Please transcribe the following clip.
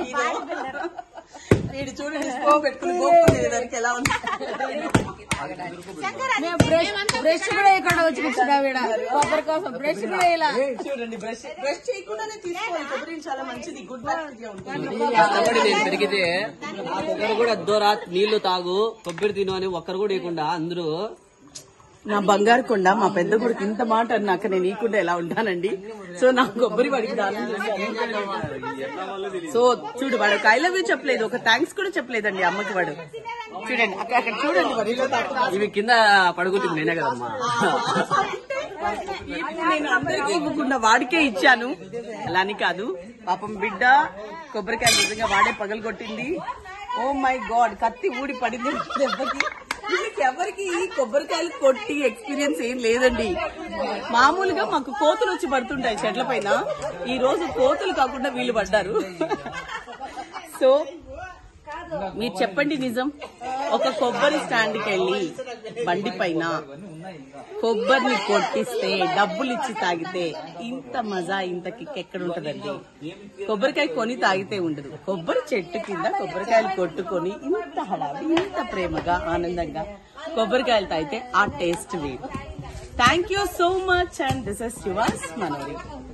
వీడు చూడండి స్పో పెట్టుకుని గోపు తినేదానికి ఎలా ఉంది బ్రష్ కూడా ఇక్కడ వచ్చి కూర్చున్నా వీడ కొబ్బరి కోసం బ్రష్ కూడా ఇలా చూడండి బ్రష్ బ్రష్ చేయకుండానే తీసుకోవాలి కొబ్బరి చాలా మంచిది గుడ్ బ్యాక్టీరియా ఉంటుంది కష్టపడి నేను పెరిగితే ఒక్కరు కూడా దూరా నీళ్లు తాగు కొబ్బరి తిను అని ఒక్కరు కూడా ఇవ్వకుండా అందరూ నా బంగారు కొండ మా పెద్ద కొడుకు ఇంత మాట అన్నాక నేను ఈకుండా ఎలా ఉంటానండి సో నా కొబ్బరి వాడికి దానం చేశాను. సో చూడు వాడు ఒక ఐ లవ్ యూ చెప్పలేదు ఒక థ్యాంక్స్ కూడా చెప్పలేదండి అమ్మకి వాడు చూడండి అక్కడ అక్కడ చూడండి మరి ఇలా తాకుతా. ఇవి కింద పడుకుంటుంది నేనే కదమ్మా ఇప్పుడు నేను అందరికీ ఇవ్వకుండా వాడికే ఇచ్చాను అలా అని కాదు పాపం బిడ్డ కొబ్బరికాయ నిజంగా వాడే పగలు కొట్టింది ఓ మై గాడ్ కత్తి ఊడి పడింది దెబ్బకి వీళ్ళకి ఎవరికి ఈ కొబ్బరికాయలు కొట్టి ఎక్స్పీరియన్స్ ఏం లేదండి మామూలుగా మాకు కోతులు వచ్చి పడుతుంటాయి చెట్ల పైన ఈ రోజు కోతులు కాకుండా వీళ్ళు పడ్డారు సో మీరు చెప్పండి నిజం ఒక కొబ్బరి స్టాండ్కి వెళ్ళి బండి పైన కొబ్బరిని కొట్టిస్తే డబ్బులు ఇచ్చి తాగితే ఇంత మజా ఇంత కిక్ ఎక్కడ ఉంటదండి కొబ్బరికాయ కొని తాగితే ఉండదు కొబ్బరి చెట్టు కింద కొబ్బరికాయలు కొట్టుకొని ఇంత హడావి ఇంత ప్రేమగా ఆనందంగా కొబ్బరికాయలు తాగితే ఆ టేస్ట్ వేరు thank you so much and this is yours మనోరి